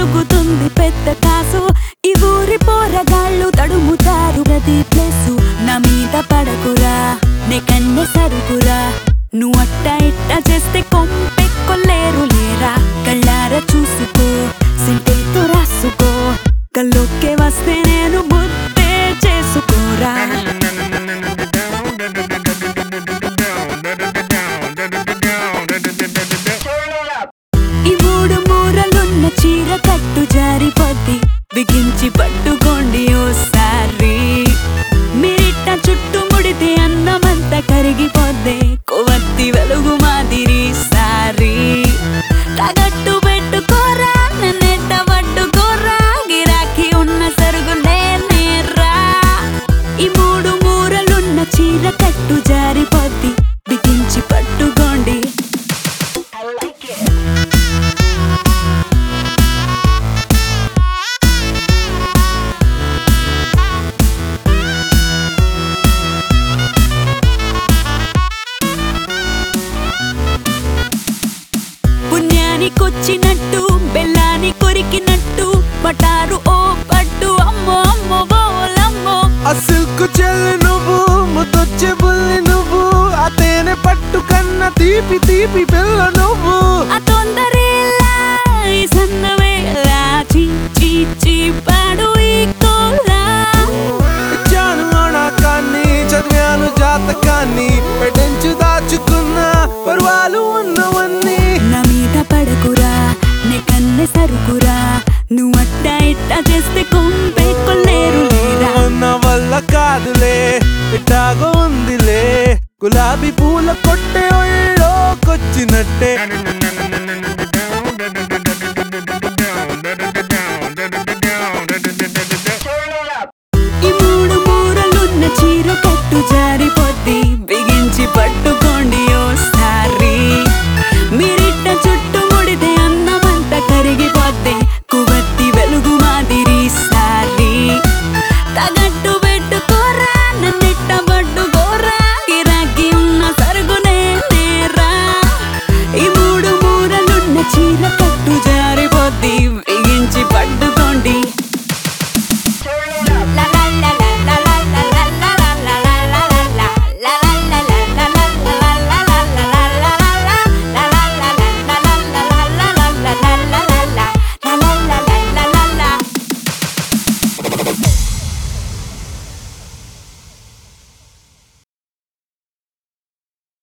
ములుగుతుంది పెద్ద కాసు ఈ ఊరి పోరగాళ్ళు తడుముతారు ప్రతి ప్లేసు నా మీద పడకురా నే కన్నె సరుకురా నువ్వు అట్ట ఇట్ట చేస్తే కొంపెక్కొల్లేరు లేరా కళ్ళార చూసుకో సింటేతో రాసుకో కల్లోకే వస్తే నేను ముద్దే చేసుకోరా ఈ మూడు మూరలున్న చీర కట్టు జారిపోద్ది బిగించి పట్టుకోండి ఓసారి మీరిట్ట చుట్టూ ముడితే అన్నమంతా కరిగిపోద్ది కొవ్వొత్తి వెలుగు మాదిరి సారి తగట్టు పెట్టుకోరా నన్నెట్ట పట్టుకోరా గిరాకీ ఉన్న సరుగులే నేర్రా ఈ మూడు మూరలున్న చీర కట్టు జారిపోద్ది బిగించి పట్టుకోండి పుణ్యానికొచ్చినట్టు బెల్లాని కొరికినట్టు పటారు ఓ పట్టు అమ్మో అమ్మో బోలమ్మో ఆ సిల్క్ చెల్లి నువ్వు ముద్దొచ్చే బుల్లి నువ్వు ఆ తేనె పట్టు కన్న తీపి తీపి పిల్ల నువ్వు ఆ తొందరేలా ఈ సన్నవేళ చీ చీ చీ పాడు ఈ కోలా ఇచ్చాను అణాకాన్ని చదివాను జాతకాన్ని పెటెంచు దాచుకున్న పర్వాలు ఉన్నవన్నీ నా మీద పడకురా నే కన్నె సరుకురా నువ్వు అట్ట ఇట్ట చేస్తే